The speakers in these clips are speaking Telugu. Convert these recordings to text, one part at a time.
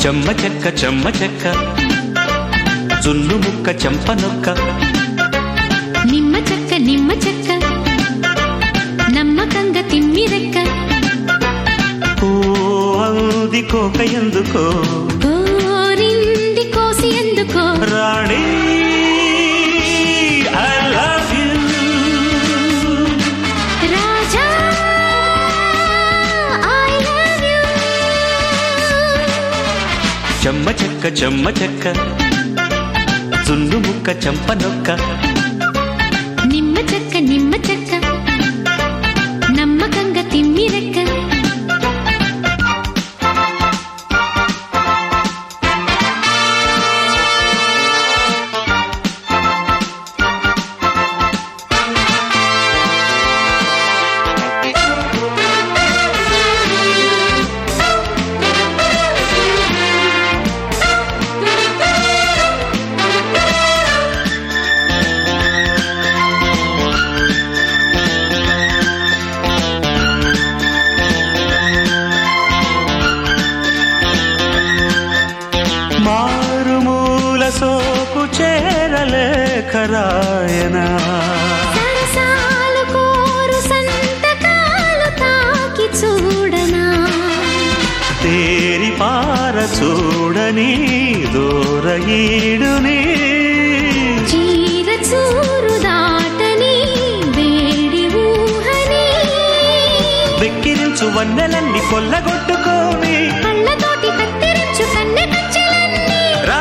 చెమ్మ చెక్క చెమ్మ చెక్క జున్ను ముక్క చెంప నొక్క నిమ్మ చెక్క నిమ్మ చెక్క నమ్మకంగా తిమ్మిరెక్క ఓ అంది కోక ఎందుకో కోరింది కోసి ఎందుకో Rani I love you Raja I love you చెమ్మ చెక్క చెమ్మ చెక్క జున్ను ముక్క చెంప నొక్క నిమ్మ చెక్క నిమ్మ చెక్క నమ్మకంగా తిమ్మిరెక్క మారుమూల సోకు చేరలేఖ రాయనా సరసాలు కోరు సంతకాలు తాకి చూడనా తేరి పార చూడని దూరగీడుని చీర చూరు దాటని వేడి ఊహని వెక్కిరించు వన్నెలన్నీ కొల్లగొట్టుకోని కళ్ళతోటి కత్తిరించు కన్నె కచ్చలన్నీ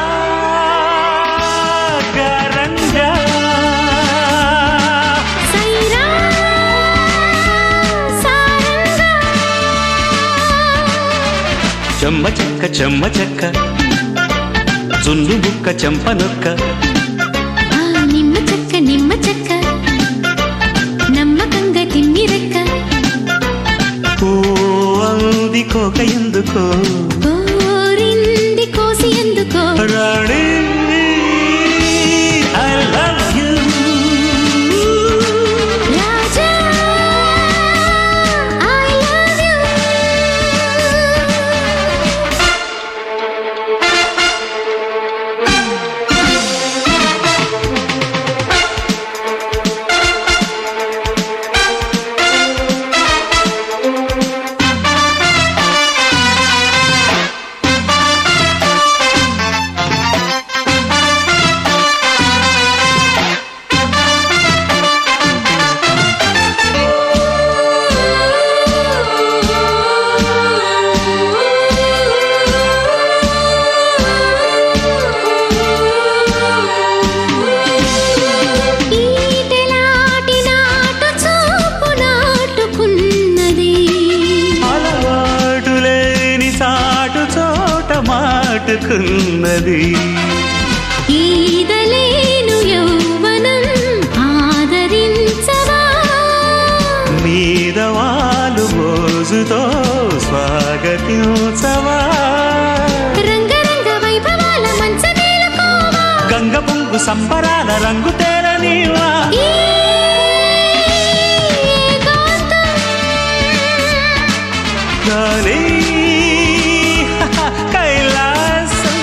రాగరంగా సైరా సారంగా చెమ్మ చెక్క చెమ్మ చెక్క జున్ను ముక్క చెంప నొక్క ఆ నిమ్మ చెక్క నిమ్మ చెక్క నమ్మకంగా తిమ్మిరెక్క ఓ అంది కోక ఎందుకో కోరింది కోసి ఎందుకో Rani I love you Raja I love you ఈటెలాటి నాటు చూపు నాటుకున్నది అలవాటు లేని సాటు చోట మాటుకున్నది ఈదలేను యౌవనం ఆదరించవా మీద వాళ్ళు మోజుతో స్వాగతించవా రంగరంగ వైభవాల మంచ మేలుకోవా గంగ పొంగు సంబరాల రంగు తేరనీవా ఈ ఏకాంతం గాలి కైలాసం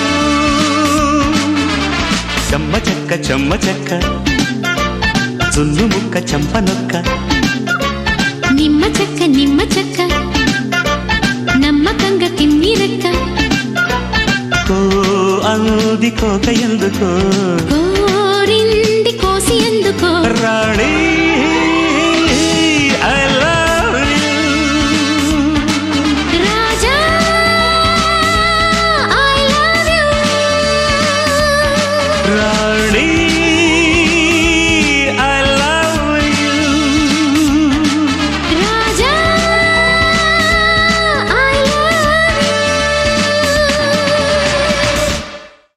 చెమ్మ చెక్క చెమ్మ చెక్క జున్ను ముక్క చెంప నొక్క నిమ్మ చెక్క నిమ్మ చెక్క నమ్మకంగా తిమ్మిరెక్క ఓ అంది కోక ఎందుకో కోరింది కోసి ఎందుకో రాణి